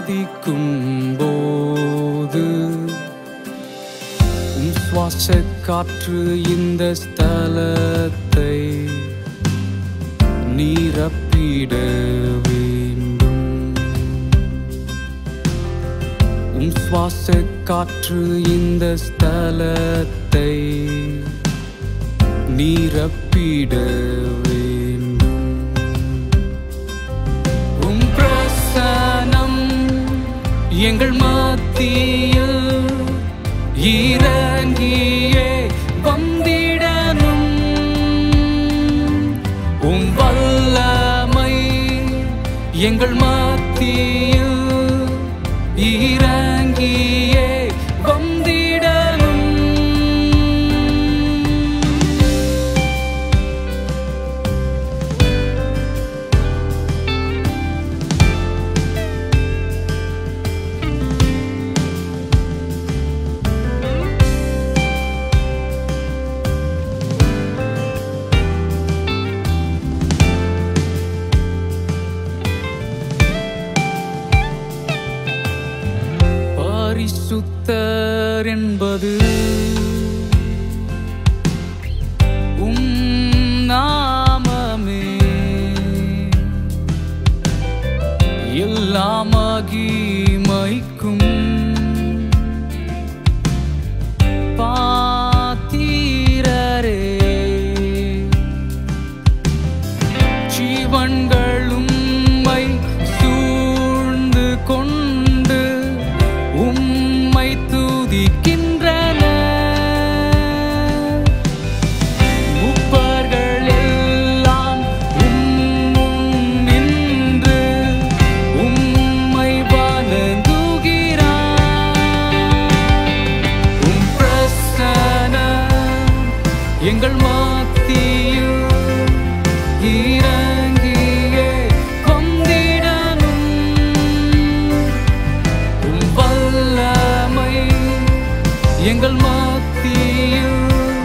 ஆராதிக்கும் போது உம் சுவாச காற்று இந்த ஸ்தலத்தை நீரப்பிட வேண்டும் உம் சுவாச காற்று இந்த ஸ்தலத்தை நீரப்பிட வேண்டும் உம் பிரசனம் எங்கள் மத்தியில் இறங்கியே வந்திடனும் உம் வல்லமை எங்கள் மத்தியில் இறங்கியே வந்திடனும் பரிசுத்தர் என்பது உம் நாமமே எல்லா மகிமைக்கும் பாத்திரரே ஜீவன்கள் உம்மை சூழ்ந்து கொண்டு உம்மை துதிக்கின்றன முப்பர்கள் எல்லாம் உம்முன் நின்று உம்மை வணங்குகிறார் உம் பிரசனம் எங்கள் மத்தியில் இறங்கியே கொண்டிடனும் உம் வல்லமை எங்கள் மத்தியில்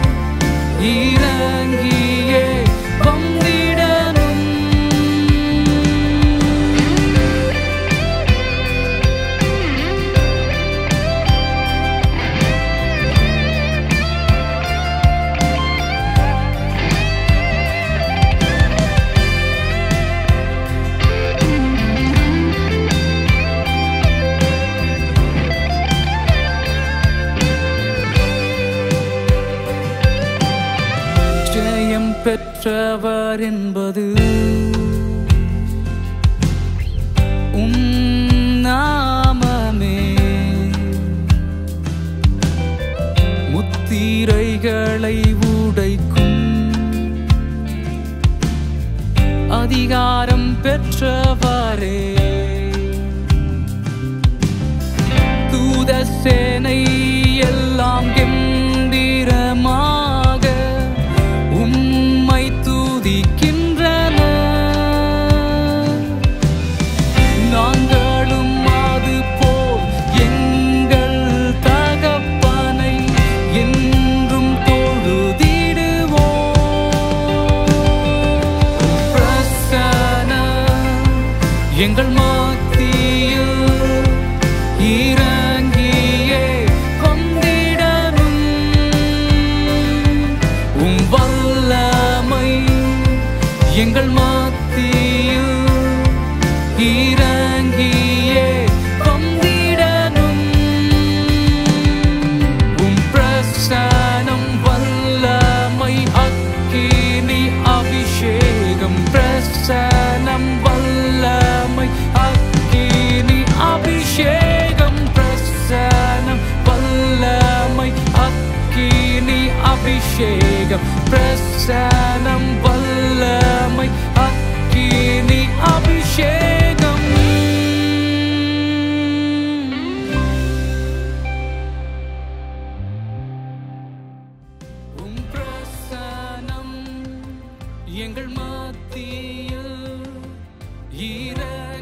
இறங்கியே வந்திடனும் ஜெயம் பெற்றவர் என்பது உம் நாமமே முத்திரைகளை உடைக்கும் அதிகாரம் பெற்றவரே தூத சேனை எல்லாம் கம்பீரமாக உம்மை துதிக்கின்றன நாங்களும் அது போல் எங்கள் தகப்பனை என்றும் தொழுதிடுவோம் பிரசன்னம் எங்கள் மத்தியில் இறங்கியே கொண்டிடனும் உம் வல்லமை எங்கள் மத்தியில் இறங்கியே கொண்டிடனும் உம் பிரசனம் வல்லமை அக்கினி அபிஷேகம் பிரசனம் வல்லமை அக்கினி அபிஷேகம் பிரசனம் வல்லமை அக்கினி அபிஷேகம் பிரசனம் வல்லமை அக்கினி அபிஷேகம் உம் பிரசனம் எங்கள் மத்தியில் இற